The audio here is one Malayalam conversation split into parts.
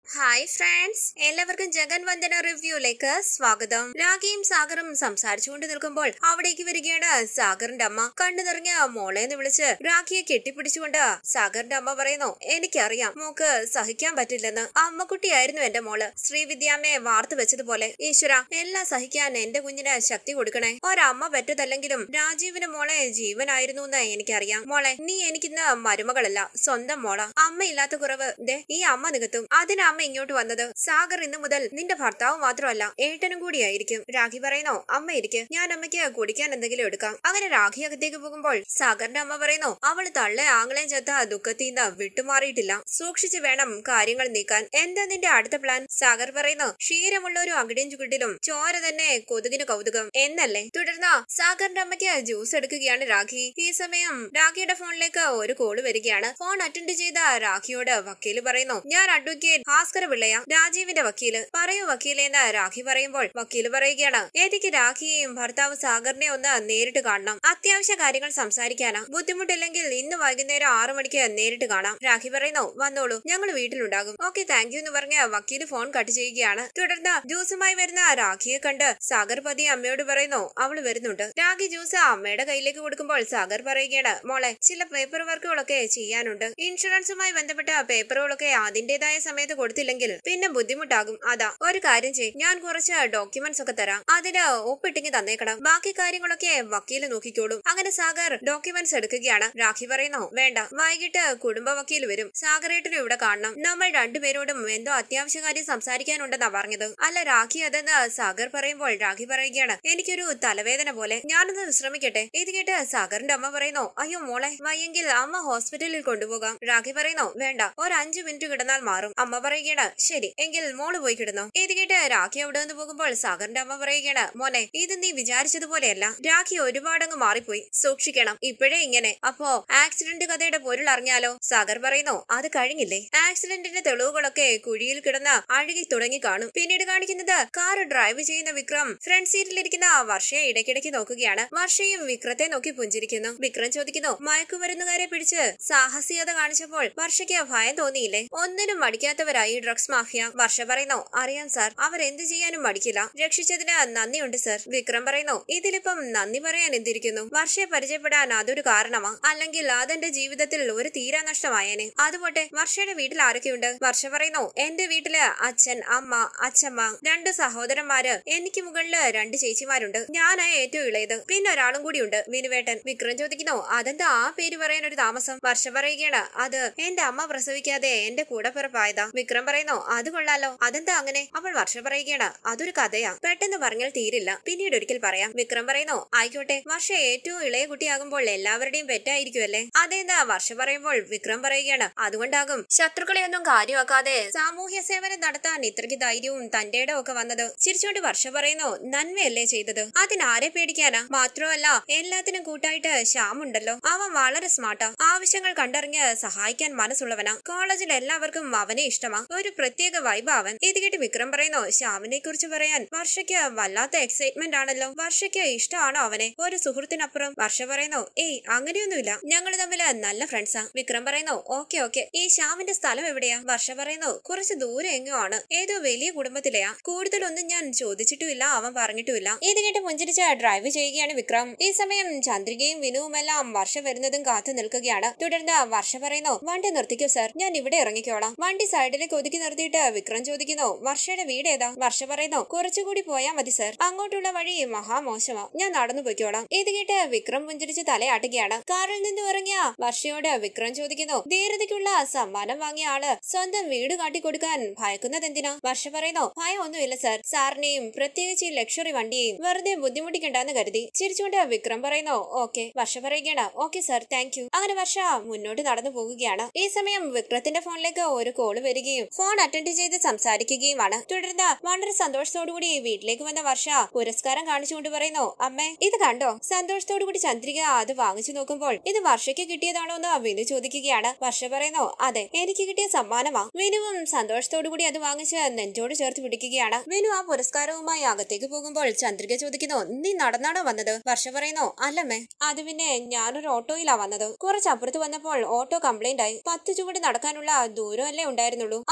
ഹായ് ഫ്രണ്ട്സ് എല്ലാവർക്കും ജഗൻ വന്ദന റിവ്യൂയിലേക്ക് സ്വാഗതം രാഗിയും സാഗറും സംസാരിച്ചുകൊണ്ട് നിൽക്കുമ്പോൾ അവിടേക്ക് വരികയാണ് സാഗറിന്റെ അമ്മ കണ്ണു നിറഞ്ഞ മോളെ എന്ന് വിളിച്ച് രാഖിയെ കെട്ടിപ്പിടിച്ചുകൊണ്ട് സാഗറിന്റെ അമ്മ പറയുന്നു എനിക്കറിയാം മോക്ക് സഹിക്കാൻ പറ്റില്ലെന്ന് അമ്മക്കുട്ടിയായിരുന്നു എന്റെ മോള് ശ്രീവിദ്യാമ്മയെ വാർത്തു വെച്ചതുപോലെ ഈശ്വര എല്ലാം സഹിക്കാൻ എന്റെ കുഞ്ഞിന് ശക്തി കൊടുക്കണേ ഒരമ്മ പറ്റതല്ലെങ്കിലും രാജീവിന് മോളെ ജീവനായിരുന്നു എന്ന് എനിക്കറിയാം മോളെ നീ എനിക്കിന്ന് മരുമകളല്ല സ്വന്തം മോള അമ്മയില്ലാത്ത കുറവ് ദേ ഈ അമ്മ നികത്തും അതിന് അമ്മ ഇങ്ങോട്ട് വന്നത് സാഗർ ഇന്നു മുതൽ നിന്റെ ഭർത്താവ് മാത്രമല്ല ഏട്ടനും കൂടിയായിരിക്കും രാഖി പറയുന്നു അമ്മ ഇരിക്ക് ഞാൻ അമ്മയ്ക്ക് കുടിക്കാൻ എന്തെങ്കിലും എടുക്കാം അങ്ങനെ രാഖി അകത്തേക്ക് പോകുമ്പോൾ സാഗറിന്റെ അമ്മ പറയുന്നു അവള് തള്ളെ ആങ്ങളെയും ചെത്ത ദുഃഖത്തിൽ നിന്ന് വിട്ടുമാറിയിട്ടില്ല സൂക്ഷിച്ചു വേണം കാര്യങ്ങൾ നീക്കാൻ എന്താ നിന്റെ അടുത്ത പ്ലാൻ സാഗർ പറയുന്നു ക്ഷീരമുള്ള ഒരു അകിടിയും ചുക്കിട്ടിലും ചോര തന്നെ കൊതുകിന് കൗതുകം എന്നല്ലേ തുടർന്ന് സാഗറിന്റെ അമ്മയ്ക്ക് ജ്യൂസ് എടുക്കുകയാണ് രാഖി ഈ സമയം രാഖിയുടെ ഫോണിലേക്ക് ഒരു കോള് വരികയാണ് ഫോൺ അറ്റൻഡ് ചെയ്ത രാഖിയോട് വക്കീല് പറയുന്നു ഞാൻ അഡ്വക്കേറ്റ് ഭാസ്കര പിള്ളയ രാജീവിന്റെ വക്കീല് പറയൂ വക്കീലെ എന്ന് രാഖി പറയുമ്പോൾ വക്കീല് പറയുകയാണ് എനിക്ക് രാഖിയെയും ഭർത്താവ് സാഗറിനെ ഒന്ന് നേരിട്ട് കാണണം അത്യാവശ്യ കാര്യങ്ങൾ സംസാരിക്കാനാ ബുദ്ധിമുട്ടില്ലെങ്കിൽ ഇന്ന് വൈകുന്നേരം ആറു മണിക്ക് നേരിട്ട് കാണാം രാഖി പറയുന്നു വന്നോളൂ ഞങ്ങൾ വീട്ടിലുണ്ടാകും ഓക്കെ താങ്ക് യു എന്ന് പറഞ്ഞ് വക്കീല് ഫോൺ കട്ട് ചെയ്യുകയാണ് തുടർന്ന് ജ്യൂസുമായി വരുന്ന രാഖിയെ കണ്ട് സാഗർ പതി അമ്മയോട് പറയുന്നു അവള് വരുന്നുണ്ട് രാഖി ജ്യൂസ് അമ്മയുടെ കയ്യിലേക്ക് കൊടുക്കുമ്പോൾ സാഗർ പറയുകയാണ് മോളെ ചില പേപ്പർ വർക്കുകളൊക്കെ ചെയ്യാനുണ്ട് ഇൻഷുറൻസുമായി ബന്ധപ്പെട്ട പേപ്പറുകളൊക്കെ അതിന്റേതായ സമയത്ത് കൊടുത്തില്ലെങ്കിൽ പിന്നെ ബുദ്ധിമുട്ടാകും അതാ ഒരു കാര്യം ചെയ് ഞാൻ കുറച്ച് ഡോക്യുമെന്റ്സ് ഒക്കെ തരാം അതിന് ഒപ്പിട്ടിങ്ങി തന്നേക്കണം ബാക്കി കാര്യങ്ങളൊക്കെ വക്കീല് നോക്കിക്കോളും അങ്ങനെ സാഗർ ഡോക്യുമെന്റ്സ് എടുക്കുകയാണ് രാഖി പറയുന്നു വേണ്ട വൈകിട്ട് കുടുംബ വക്കീൽ വരും സാഗറേട്ടനും ഇവിടെ കാണണം നമ്മൾ രണ്ടുപേരോടും എന്തോ അത്യാവശ്യ കാര്യം സംസാരിക്കാനുണ്ടെന്നാ പറഞ്ഞത് അല്ല രാഖി അതെന്ന് സാഗർ പറയുമ്പോൾ രാഖി പറയുകയാണ് എനിക്കൊരു തലവേദന പോലെ ഞാനൊന്ന് വിശ്രമിക്കട്ടെ ഇത് കേട്ട് സാഗറിന്റെ അമ്മ പറയുന്നു അയ്യോ മോളെ വയ്യെങ്കിൽ അമ്മ ഹോസ്പിറ്റലിൽ കൊണ്ടുപോകാം രാഖി പറയുന്നു വേണ്ട ഒരു അഞ്ചു മിനിറ്റ് കിടന്നാൽ മാറും അമ്മ പറയുകയാണ് ശരി എങ്കിൽ മോള് പോയി കിടന്നു ഇത് കേട്ട് രാഖി അവിടെ നിന്ന് പോകുമ്പോൾ സാഗറിന്റെ അമ്മ പറയുകയാണ് മോനെ ഇത് നീ വിചാരിച്ചതുപോലെയല്ല രാഖി ഒരുപാടങ്ങ് മാറിപ്പോയി സൂക്ഷിക്കണം ഇപ്പോഴേ ഇങ്ങനെ അപ്പോ ആക്സിഡന്റ് കഥയുടെ പൊരുൾ അറിഞ്ഞാലോ സാഗർ പറയുന്നു അത് കഴിഞ്ഞില്ലേ ആക്സിഡന്റിന്റെ തെളിവുകളൊക്കെ കുഴിയിൽ കിടന്ന് അഴുകി തുടങ്ങി കാണും പിന്നീട് കാണിക്കുന്നത് കാർ ഡ്രൈവ് ചെയ്യുന്ന വിക്രം ഫ്രണ്ട് സീറ്റിലിരിക്കുന്ന വർഷയെ ഇടയ്ക്കിടയ്ക്ക് നോക്കുകയാണ് വർഷയും വിക്രത്തെ നോക്കി പുഞ്ചിരിക്കുന്നു വിക്രം ചോദിക്കുന്നു മയക്കുമരുന്നുകാരെ പിടിച്ച് സാഹസികത കാണിച്ചപ്പോൾ വർഷയ്ക്ക് ഭയം തോന്നിയില്ലേ ഒന്നിനും മടിക്കാത്തവരായി ഡ്രഗ്സ് മാഫിയ വർഷ പറയുന്നു അറിയാം സാർ അവർ എന്ത് ചെയ്യാനും മടിക്കില്ല രക്ഷിച്ചതിന് നന്ദിയുണ്ട് സർ വിക്രം പറയുന്നു ഇതിലിപ്പം നന്ദി പറയാൻ എന്തിരിക്കുന്നു വർഷയെ പരിചയപ്പെടാൻ അതൊരു കാരണമാ അല്ലെങ്കിൽ അതെന്റെ ജീവിതത്തിൽ ഒരു തീരാ നഷ്ടമായേനെ അതുപോട്ടെ വർഷയുടെ വീട്ടിൽ ആരൊക്കെയുണ്ട് വർഷ പറയുന്നു എന്റെ വീട്ടില് അച്ഛൻ അമ്മ അച്ഛമ്മ രണ്ട് സഹോദരന്മാര് എനിക്ക് മുകളില് രണ്ട് ചേച്ചിമാരുണ്ട് ഞാനാ ഏറ്റവും ഇളയത് പിന്നെ ഒരാളും കൂടിയുണ്ട് വിനുവേട്ടൻ വിക്രം ചോദിക്കുന്നു അതെന്താ ആ പേര് പറയാൻ ഒരു താമസം വർഷ പറയുകയാണ് അത് എന്റെ അമ്മ പ്രസവിക്കാതെ എന്റെ കൂടെ പിറപ്പായതാ വിക്രം പറയുന്നു അത് കൊള്ളാലോ അതെന്താ അങ്ങനെ അവൾ വർഷ പറയുകയാണ് അതൊരു കഥയാ പെട്ടെന്ന് പറഞ്ഞാൽ തീരില്ല പിന്നീട് ഒരിക്കൽ പറയാം വിക്രം പറയുന്നു ആയിക്കോട്ടെ വർഷ ഏറ്റവും ഇളയ കുട്ടിയാകുമ്പോൾ എല്ലാവരുടെയും പെറ്റായിരിക്കുമല്ലേ അതേന്താ വർഷ പറയുമ്പോൾ വിക്രം പറയുകയാണ് അതുകൊണ്ടാകും ശത്രുക്കളെ ഒന്നും കാര്യമാക്കാതെ സാമൂഹ്യ സേവനം നടത്താൻ ഇത്രയ്ക്ക് ധൈര്യവും തന്റെ ഒക്കെ വന്നത് ചിരിച്ചുകൊണ്ട് വർഷ പറയുന്നു നന്മയല്ലേ ചെയ്തത് അതിനാരെ പേടിക്കാനാ മാത്രമല്ല എല്ലാത്തിനും കൂട്ടായിട്ട് ശ്യാമുണ്ടല്ലോ അവൻ വളരെ സ്മാർട്ടാ ആവശ്യങ്ങൾ കണ്ടറിഞ്ഞ് സഹായിക്കാൻ മനസ്സുള്ളവനാ കോളേജിൽ എല്ലാവർക്കും അവനെ ഇഷ്ടമാ ഒരു പ്രത്യേക വൈബ് അവൻ ഇത് കേട്ട് വിക്രം പറയുന്നു ശ്യാമിനെ കുറിച്ച് പറയാൻ വർഷയ്ക്ക് വല്ലാത്ത എക്സൈറ്റ്മെന്റ് ആണല്ലോ വർഷയ്ക്ക് ഇഷ്ടമാണോ അവനെ ഒരു സുഹൃത്തിനപ്പുറം വർഷ പറയുന്നു ഏയ് അങ്ങനെയൊന്നുമില്ല ഞങ്ങൾ തമ്മിൽ നല്ല ഫ്രണ്ട്സാ വിക്രം പറയുന്നു ഓക്കെ ഓക്കെ ഈ ശ്യാമിന്റെ സ്ഥലം എവിടെയാ വർഷ പറയുന്നു കുറച്ച് ദൂരെ എങ്ങോ ആണ് ഏതോ വലിയ കുടുംബത്തിലെയാ കൂടുതലൊന്നും ഞാൻ ചോദിച്ചിട്ടുമില്ല അവൻ പറഞ്ഞിട്ടുമില്ല ഇത് കേട്ട് പുഞ്ചിരിച്ച് ഡ്രൈവ് ചെയ്യുകയാണ് വിക്രം ഈ സമയം ചന്ദ്രികയും വിനുവുമെല്ലാം വർഷ വരുന്നതും കാത്തു നിൽക്കുകയാണ് തുടർന്ന് വർഷ പറയുന്നു വണ്ടി നിർത്തിക്കോ സർ ഞാൻ ഇവിടെ ഇറങ്ങിക്കോളാം വണ്ടി സൈഡിലേക്ക് ഒതുക്കി നിർത്തിയിട്ട് വിക്രം ചോദിക്കുന്നു വർഷയുടെ വീട് ഏതാ വർഷ പറയുന്നു കുറച്ചുകൂടി പോയാ മതി സർ അങ്ങോട്ടുള്ള വഴി മഹാമോശമാ ഞാൻ നടന്നു പോയിക്കോളാം ഇത് കേട്ട് വിക്രം പുഞ്ചിരിച്ച് തലയാട്ടുകയാണ് കാറിൽ നിന്ന് ഇറങ്ങിയ വർഷയോട് വിക്രം ചോദിക്കുന്നു ധീരതയ്ക്കുള്ള സമ്മാനം വാങ്ങിയ ആള് സ്വന്തം വീട് കാട്ടിക്കൊടുക്കാൻ ഭയക്കുന്നത് എന്തിനാ വർഷ പറയുന്നു ഭയം ഒന്നുമില്ല സർ സാറിനെയും പ്രത്യേകിച്ച് ഈ ലക്ഷറി വണ്ടിയെയും വെറുതെ ബുദ്ധിമുട്ടിക്കണ്ടെന്ന് കരുതി ചിരിച്ചുകൊണ്ട് വിക്രം പറയുന്നു ഓക്കെ വർഷ പറയുകയാണ് ഓക്കെ സർ താങ്ക് യു അങ്ങനെ വർഷ മുന്നോട്ട് നടന്നു പോകുകയാണ് ഈ സമയം വിക്രത്തിന്റെ ഫോണിലേക്ക് ഒരു കോള് വരികയും ഫോൺ അറ്റൻഡ് ചെയ്ത് സംസാരിക്കുകയുമാണ് തുടർന്ന് വളരെ സന്തോഷത്തോടുകൂടി വീട്ടിലേക്ക് വന്ന വർഷ പുരസ്കാരം കാണിച്ചുകൊണ്ട് പറയുന്നു അമ്മേ ഇത് കണ്ടോ സന്തോഷത്തോടുകൂടി ചന്ദ്രിക അത് വാങ്ങിച്ചു നോക്കുമ്പോൾ ഇത് വർഷയ്ക്ക് കിട്ടിയതാണോ എന്ന് വിനു ചോദിക്കുകയാണ് വർഷ പറയുന്നു അതെ എനിക്ക് കിട്ടിയ സമ്മാനമാ വിനുവും സന്തോഷത്തോടുകൂടി അത് വാങ്ങിച്ച് നെഞ്ചോട് ചേർത്ത് പിടിക്കുകയാണ് വിനു ആ പുരസ്കാരവുമായി അകത്തേക്ക് പോകുമ്പോൾ ചന്ദ്രിക ചോദിക്കുന്നു നീ നടന്നാണോ വന്നത് വർഷ പറയുന്നു അല്ലമ്മേ അത് പിന്നെ ഞാനൊരു ഓട്ടോയിലാ വന്നത് കുറച്ചപ്പുറത്ത് വന്നപ്പോൾ ഓട്ടോ കംപ്ലൈന്റ് ആയി പത്ത് ചുവട് നടക്കാനുള്ള ദൂരമല്ലേ ഉണ്ടായിരുന്നുള്ളൂ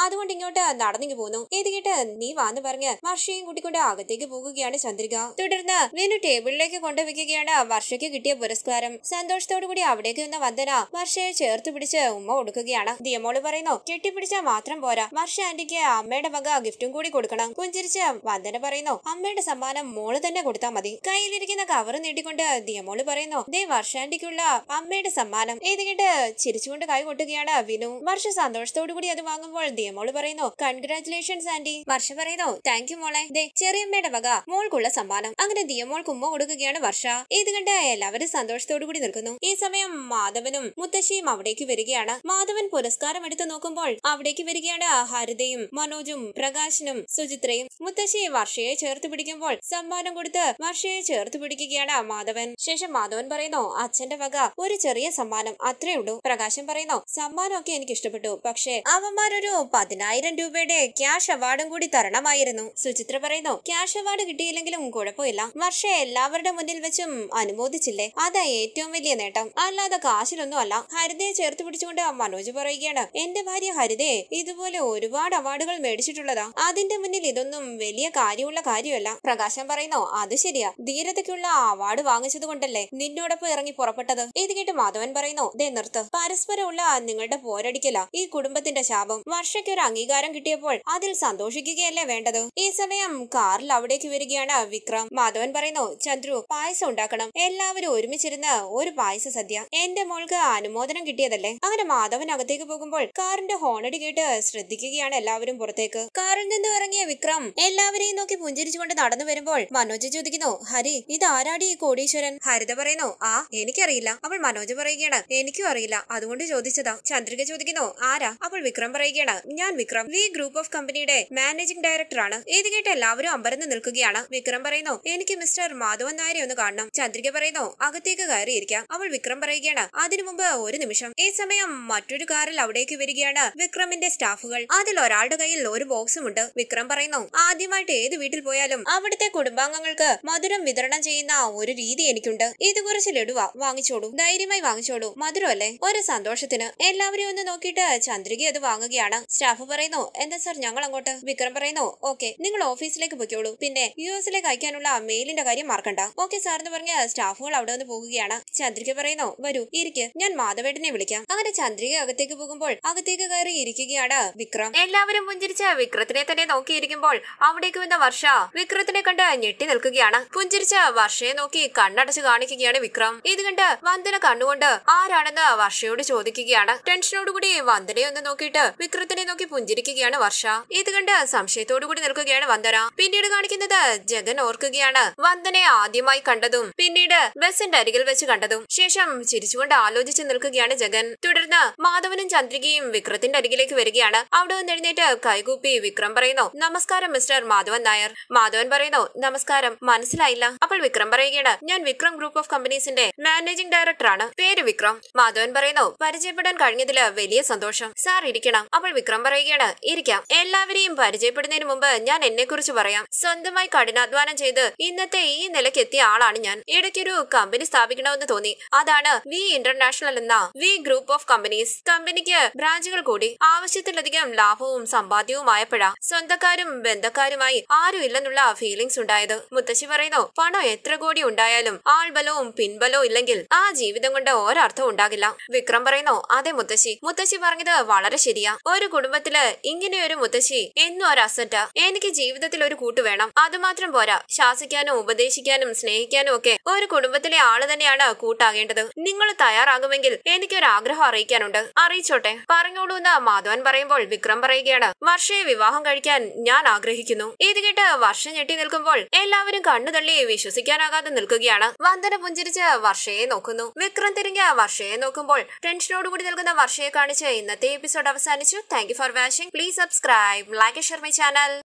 അതുകൊണ്ട് ഇങ്ങോട്ട് നടന്നിങ്ങ് പോന്നു ഇത് കേട്ട് നീ വാന്ന് പറഞ്ഞ് വർഷയും കൂട്ടിക്കൊണ്ട് അകത്തേക്ക് പോകുകയാണ് ചന്ദ്രിക തുടർന്ന് വിനു ടേബിളിലേക്ക് കൊണ്ടുവയ്ക്കുകയാണ് വർഷയ്ക്ക് കിട്ടിയ പുരസ്കാരം സന്തോഷത്തോടു കൂടി അവിടേക്ക് വന്ന വന്ദന വർഷയെ ചേർത്ത് പിടിച്ച് ഉമ്മ കൊടുക്കുകയാണ് ദിയമോള് പറയുന്നു കെട്ടിപ്പിടിച്ചാൽ മാത്രം പോരാ വർഷ ആന്റിക്ക് അമ്മയുടെ വക ഗിഫ്റ്റും കൂടി കൊടുക്കണം പുഞ്ചിരിച്ച് വന്ദന പറയുന്നു അമ്മയുടെ സമ്മാനം മോള് തന്നെ കൊടുത്താൽ മതി കയ്യിലിരിക്കുന്ന കവർ നീട്ടിക്കൊണ്ട് ദിയമോള് പറയുന്നു ദേ വർഷ ആന്റിക്കുള്ള അമ്മയുടെ സമ്മാനം ഇത് കേട്ട് ചിരിച്ചുകൊണ്ട് കൈ കൊട്ടുകയാണ് വിനു വർഷ സന്തോഷത്തോടു കൂടി അത് വാങ്ങുമ്പോൾ ദിയമോള് പറയുന്നു കൺഗ്രാറ്റുലേഷൻസ് ആന്റി വർഷ പറയുന്നു താങ്ക് യു മോളെ ദേ ചെറിയമ്മയുടെ വക മോൾക്കുള്ള സമ്മാനം അങ്ങനെ ദിയമോൾക്ക് ഉമ്മ കൊടുക്കുകയാണ് വർഷ ഇത് കണ്ട് എല്ലാവരും സന്തോഷത്തോടു കൂടി നിൽക്കുന്നു ഈ സമയം മാധവനും മുത്തശ്ശിയും അവിടേക്ക് വരികയാണ് മാധവൻ പുരസ്കാരം എടുത്തു നോക്കുമ്പോൾ അവിടേക്ക് വരികയാണ് ഹരിതയും മനോജും പ്രകാശനും സുചിത്രയും മുത്തശ്ശി വർഷയെ ചേർത്ത് പിടിക്കുമ്പോൾ സമ്മാനം കൊടുത്ത് വർഷയെ ചേർത്ത് പിടിക്കുകയാണ് മാധവൻ ശേഷം മാധവൻ പറയുന്നു അച്ഛന്റെ വക ഒരു ചെറിയ സമ്മാനം അത്രേ ഉള്ളൂ പ്രകാശൻ പറയുന്നു സമ്മാനമൊക്കെ എനിക്ക് ഇഷ്ടപ്പെട്ടു പക്ഷേ അവന്മാരൊരു പതിനായിരം രൂപയുടെ ക്യാഷ് അവാർഡും കൂടി തരണമായിരുന്നു സുചിത്ര പറയുന്നു ക്യാഷ് അവാർഡ് കിട്ടിയില്ലെങ്കിലും കുഴപ്പമില്ല വർഷ എല്ലാവരുടെ മുന്നിൽ വെച്ചും അനുമോദിച്ചില്ലേ അതാ ഏറ്റവും വലിയ നേട്ടം അല്ലാതെ കാശിലൊന്നും അല്ല ഹരിതയെ ചേർത്ത് പിടിച്ചുകൊണ്ട് മനോജ് പറയുകയാണ് എന്റെ ഭാര്യ ഹരിതയെ ഇതുപോലെ ഒരുപാട് അവാർഡുകൾ മേടിച്ചിട്ടുള്ളതാ അതിന്റെ മുന്നിൽ ഇതൊന്നും വലിയ കാര്യമുള്ള കാര്യമല്ല പ്രകാശൻ പറയുന്നു അത് ശരിയാ ധീരതയ്ക്കുള്ള അവാർഡ് വാങ്ങിച്ചത് കൊണ്ടല്ലേ നിന്നോടൊപ്പം ഇറങ്ങി പുറപ്പെട്ടത് ഇത് കേട്ട് മാധവൻ പറയുന്നു ദേ നിർത്ത് പരസ്പരമുള്ള നിങ്ങളുടെ പോരടിക്കല ഈ കുടുംബത്തിന്റെ ശാപം വർഷയ്ക്ക് ഒരു അംഗീകാരം കിട്ടിയപ്പോൾ അതിൽ സന്തോഷിക്കുകയല്ലേ വേണ്ടത് ഈ സമയം കാറിൽ അവിടേക്ക് വരികയാണ് വിക്രം മാധവൻ പറയുന്നു ചന്ദ്രു പായസം ഉണ്ടാക്കണം എല്ലാവരും ഒരുമിച്ചിരുന്ന് ഒരു പായസ സദ്യ എന്റെ മോൾക്ക് അനുമോദനം കിട്ടിയതല്ലേ അങ്ങനെ മാധവൻ അകത്തേക്ക് പോകുമ്പോൾ കാറിന്റെ ഹോണടി കേട്ട് ശ്രദ്ധിക്കുകയാണ് എല്ലാവരും പുറത്തേക്ക് കാറിൽ നിന്ന് ഇറങ്ങിയ വിക്രം എല്ലാവരെയും നോക്കി പുഞ്ചിരിച്ചുകൊണ്ട് നടന്നു വരുമ്പോൾ മനോജ് ചോദിക്കുന്നു ഹരി ഇത് ആരാടി ഈ കോടീശ്വരൻ ഹരിത പറയുന്നു ആ എനിക്കറിയില്ല അവൾ മനോജ് പറയുകയാണ് എനിക്കും അറിയില്ല അതുകൊണ്ട് ചോദിച്ചതാ ചന്ദ്രിക ചോദിക്കുന്നു ആരാ അപ്പോൾ വിക്രം പറയുകയാണ് ഞാൻ വിക്രം വി ഗ്രൂപ്പ് ഓഫ് കമ്പനിയുടെ മാനേജിംഗ് ഡയറക്ടർ ആണ് ഇത് കേട്ട് എല്ലാവരും അമ്പരന്ന് നിൽക്കുകയാണ് വിക്രം പറയുന്നു എനിക്ക് മിസ്റ്റർ മാധവൻ നായരെ ഒന്ന് കാണണം ചന്ദ്രിക പറയുന്നു അകത്തേക്ക് കയറിയിരിക്കാം അവൾ വിക്രം പറയുകയാണ് അതിനു മുമ്പ് ഒരു നിമിഷം ഈ സമയം മറ്റൊരു കാറിൽ അവിടേക്ക് വരികയാണ് വിക്രമിന്റെ സ്റ്റാഫുകൾ അതിൽ ഒരാളുടെ കയ്യിൽ ഒരു ബോക്സും ഉണ്ട് വിക്രം പറയുന്നു ആദ്യമായിട്ട് ഏത് വീട്ടിൽ പോയാലും അവിടുത്തെ കുടുംബാംഗങ്ങൾക്ക് മധുരം വിതരണം ചെയ്യുന്ന ഒരു രീതി എനിക്കുണ്ട് ഇത് കുറച്ച് ലഡുവാ വാങ്ങിച്ചോളൂ ധൈര്യമായി വാങ്ങിച്ചോളൂ മധുരമല്ലേ ഒരു സന്തോഷത്തിന് എല്ലാവരെയും ഒന്ന് നോക്കിയിട്ട് ചന്ദ്രിക അത് വാങ്ങുകയാണ് സ്റ്റാഫ് പറയുന്നു എന്താ സാർ ഞങ്ങൾ അങ്ങോട്ട് വിക്രം പറയുന്നു ഓക്കെ നിങ്ങൾ ഓഫീസിലേക്ക് പൊയ്ക്കോളൂ പിന്നെ യു എസിലേക്ക് അയക്കാനുള്ള മെയിലിന്റെ കാര്യം മറക്കണ്ട ഓക്കെ സാർ എന്ന് പറഞ്ഞ സ്റ്റാഫുകൾ അവിടെ നിന്ന് പോകുകയാണ് ചന്ദ്രിക പറയുന്നു വരൂ ഇരിക്ക് ഞാൻ മാധവേട്ടനെ വിളിക്കാം അങ്ങനെ ചന്ദ്രിക അകത്തേക്ക് പോകുമ്പോൾ അകത്തേക്ക് കയറി ഇരിക്കുകയാണ് വിക്രം എല്ലാവരും പുഞ്ചിരിച്ച വിക്രത്തിനെ തന്നെ നോക്കിയിരിക്കുമ്പോൾ അവിടേക്ക് വന്ന വർഷ വിക്രത്തിനെ കണ്ട് ഞെട്ടി നിൽക്കുകയാണ് പുഞ്ചിരിച്ച വർഷയെ നോക്കി കണ്ണടച്ച് കാണിക്കുകയാണ് വിക്രം ഇത് കണ്ട് വന്ദന കണ്ണുകൊണ്ട് ആരാണെന്ന് വർഷയോട് ചോദിക്കുകയാണ് ടെൻഷനോടുകൂടി വന്ദനയെ ഒന്ന് നോക്കിയിട്ട് വിക്രത്തിനെ നോക്കി പുഞ്ചിരിക്കുകയാണ് വർഷ ഇത് കണ്ട് സംശയത്തോടു കൂടി നിൽക്കുകയാണ് വന്ദന പിന്നീട് കാണിക്കുന്നത് ജഗൻ ഓർക്കുകയാണ് വന്ദനയെ ആദ്യമായി കണ്ടതും പിന്നീട് ബസിന്റെ അരികിൽ വെച്ച് കണ്ടതും ശേഷം ചിരിച്ചുകൊണ്ട് ആലോചിച്ച് നിൽക്കുകയാണ് ജഗൻ തുടർന്ന് മാധവനും ചന്ദ്രികയും വിക്രത്തിന്റെ അരികിലേക്ക് വരികയാണ് അവിടെ നിന്ന് എഴുന്നേറ്റ് കൈകൂപ്പി വിക്രം പറയുന്നു നമസ്കാരം മിസ്റ്റർ മാധവൻ നായർ മാധവൻ പറയുന്നു നമസ്കാരം മനസ്സിലായില്ല അപ്പോൾ വിക്രം പറയുകയാണ് ഞാൻ വിക്രം ഗ്രൂപ്പ് ഓഫ് കമ്പനീസിന്റെ മാനേജിംഗ് ഡയറക്ടർ ആണ് പേര് വിക്രം മാധവൻ പറയുന്നു പരിചയപ്പെടാൻ കഴിഞ്ഞതില് വലിയ സന്തോഷം സാർ ഇരിക്കണം അപ്പോൾ വിക്രം പറയുകയാണ് ഇരിക്കാം എല്ലാവരെയും പരിചയപ്പെടുന്നതിന് മുമ്പ് ഞാൻ എന്നെ കുറിച്ച് പറയാം സ്വന്തമായി കഠിനാധ്വാനം ചെയ്ത് ഇന്നത്തെ ഈ നിലയ്ക്ക് എത്തിയ ആളാണ് ഞാൻ ഇടയ്ക്കൊരു കമ്പനി സ്ഥാപിക്കണമെന്ന് തോന്നി അതാണ് വി ഇന്റർനാഷണൽ എന്ന വി ഗ്രൂപ്പ് ഓഫ് കമ്പനീസ് കമ്പനിക്ക് ബ്രാഞ്ചുകൾ കൂടി ആവശ്യത്തിലധികം ലാഭവും സമ്പാദ്യവുമായപ്പോഴാ സ്വന്തക്കാരും ബന്ധക്കാരുമായി ആരും ഇല്ലെന്നുള്ള ഫീലിംഗ്സ് ഉണ്ടായത് മുത്തശ്ശി പറയുന്നു പണം എത്ര കോടി ഉണ്ടായാലും ആൾബലവും പിൻബലവും ഇല്ലെങ്കിൽ ആ ജീവിതം കൊണ്ട് ഒരർത്ഥം ഉണ്ടാകില്ല വിക്രം പറയുന്നു അതെ മുത്തശ്ശി മുത്തശ്ശി പറഞ്ഞത് വളരെ ശരിയാ ഒരു കുടുംബത്തില് ഇങ്ങനെയൊരു മുത്തശ്ശി എന്നും ഒരു അസറ്റാ എനിക്ക് ജീവിതത്തിൽ ഒരു കൂട്ട് വേണം അതുമാത്രം പോരാ ശാസിക്കാനും ഉപദേശിക്കാനും സ്നേഹിക്കാനും ഒക്കെ ഒരു കുടുംബത്തിലെ ആള് തന്നെയാണ് കൂട്ടാകേണ്ടത് നിങ്ങൾ തയ്യാറാകുമെങ്കിൽ എനിക്കൊരു ആഗ്രഹം അറിയിക്കാനുണ്ട് അറിയിച്ചോട്ടെ പറഞ്ഞോളൂ എന്ന് മാധവൻ പറയുമ്പോൾ വിക്രം പറയുകയാണ് വർഷയെ വിവാഹം കഴിക്കാൻ ഞാൻ ആഗ്രഹിക്കുന്നു ഇത് കേട്ട് വർഷം ഞെട്ടി നിൽക്കുമ്പോൾ എല്ലാവരും കണ്ണു തള്ളി വിശ്വസിക്കാനാകാതെ നിൽക്കുകയാണ് വന്ദന പുഞ്ചിരിച്ച് വർഷയെ നോക്കുന്നു വിക്രം തിരിഞ്ഞ് വർഷയെ നോക്കുമ്പോൾ ടെൻഷനോടുകൂടി നിൽക്കുന്ന വർഷയെ കാണിച്ച് ഇന്നത്തെ എപ്പിസോഡ് അവസാനിച്ചു thank you for watching please subscribe like share my channel